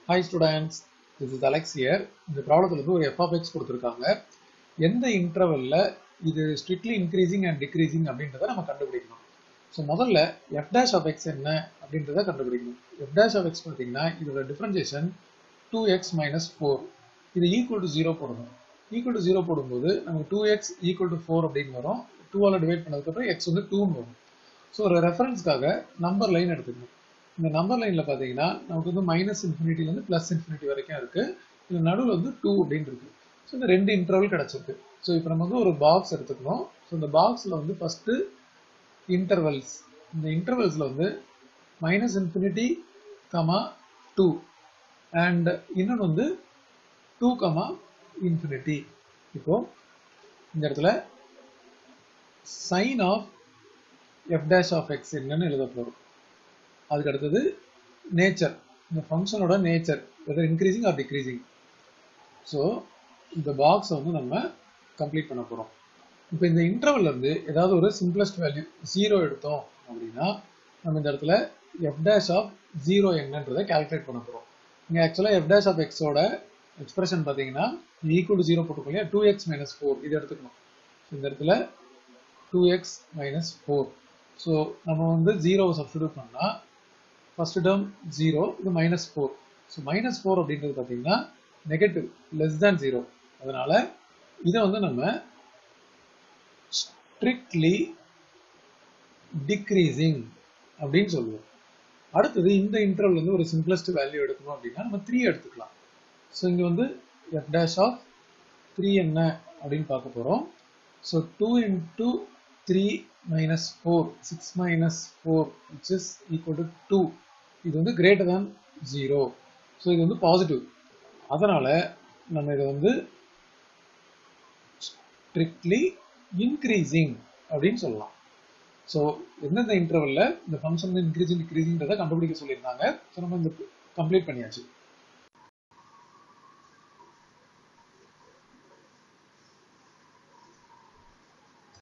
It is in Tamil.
hi students this is Alex here இந்த ப்ராப்ளத்தில் வந்து ஒரு எஃப் ஆஃப் எக்ஸ் கொடுத்துருக்காங்க எந்த இன்டர்வல்ல இது ஸ்ட்ரிக்ட்லி இன்க்ரீசிங் அண்ட் டிக்ரீசிங் அப்படின்றத நம்ம கண்டுபிடிக்கணும் ஸோ முதல்ல எஃப் டேஷ் ஆஃப் எக்ஸ் என்ன அப்படின்றத கண்டுபிடிக்கணும் எஃப் டேஷ் ஆஃப் எக்ஸ் பார்த்தீங்கன்னா இதோட differentiation two X minus four இது ஈக்குவல் டு ஜீரோ போடணும் ஈக்குவல் டு ஜீரோ போடும்போது நமக்கு two X equal to four அப்படின்னு வரும் டூவால் டிவைட் பண்ணதுக்கப்புறம் எக்ஸ் வந்து டூன்னு வரும் ஸோ ஒரு ரெஃபரன்ஸ்க்காக நம்பர் லைன் எடுத்துக்கணும் இந்த நம்பர் லைனில் பார்த்தீங்கன்னா நமக்கு வந்து மைனஸ் இன்ஃபினிட்டிலேருந்து ப்ளஸ் இன்ஃபினிட்டி வரைக்கும் இருக்குது இதில் நடுவில் வந்து டூ அப்படின்னு இருக்குது ஸோ இந்த ரெண்டு இன்டர்வல் கிடச்சிருக்கு ஸோ இப்போ நம்ம வந்து ஒரு பாக்ஸ் எடுத்துக்கணும் ஸோ இந்த பாக்ஸில் வந்து ஃபஸ்ட்டு இன்டர்வல்ஸ் இந்த இன்டர்வல்ஸில் வந்து minus infinity comma two and இன்னொன்று வந்து டூ கமா இன்ஃபினிட்டி இப்போ இந்த இடத்துல sign of F dash of X என்னன்னு எழுத போகிறோம் அதுக்கு அடுத்தது நேச்சர் இந்த ஃபங்க்ஷனோட nature whether increasing or decreasing so இந்த பாக்ஸை வந்து நம்ம கம்ப்ளீட் பண்ண போகிறோம் இப்போ இந்த இன்டர்வல்ல இருந்து ஏதாவது ஒரு சிம்பிளஸ்ட் வேல்யூ ஜீரோ எடுத்தோம் அப்படின்னா நம்ம இந்த இடத்துல எஃப் டேஷ் ஆஃப் ஜீரோ என்னன்றதை கால்குலேட் பண்ண போகிறோம் இங்கே ஆக்சுவலாக எஃப் டேஷ் ஆஃப் எக்ஸோட எக்ஸ்பிரஷன் பார்த்தீங்கன்னா ஈக்குவல் டு ஜீரோ போட்டுக்கோங்க டூ எக்ஸ் மைனஸ் ஃபோர் இது எடுத்துக்கணும் இந்த இடத்துல two X minus four so நம்ம வந்து ஜீரோவை சப்ஸ்டியூட் பண்ணால் ஃபர்ஸ்ட் டேர்ம் ஜீரோ இது minus four so minus four அப்படின்றது பார்த்தீங்கன்னா நெகட்டிவ் லெஸ் தேன் ஜீரோ அதனால இதை வந்து நம்ம ஸ்ட்ரிக்ட்லி டிக்ரீசிங் அப்படின்னு சொல்லுவோம் அடுத்தது இந்த இன்டர்வல் வந்து ஒரு சிம்பிளஸ்ட் வேல்யூ எடுக்கணும் அப்படின்னா நம்ம த்ரீ எடுத்துக்கலாம் ஸோ இங்கே வந்து எஃப் டேஷ் ஆஃப் த்ரீ என்ன அப்படின்னு பார்க்க போகிறோம் so two into three minus four six minus four which is equal to two இது வந்து கிரேட்டர் தேன் ஜீரோ ஸோ இது வந்து பாசிட்டிவ் அதனால் நம்ம இதை வந்து ஸ்ட்ரிக்ட்லி இன்க்ரீசிங் அப்படின்னு சொல்லலாம் ஸோ எந்தெந்த இன்டர்வலில் இந்த ஃபங்க்ஷன் இன்க்ரீசிங் டிக்ரீசிங்கிறத கண்டுபிடிக்க சொல்லியிருந்தாங்க ஸோ நம்ம இந்த கம்ப்ளீட் பண்ணியாச்சு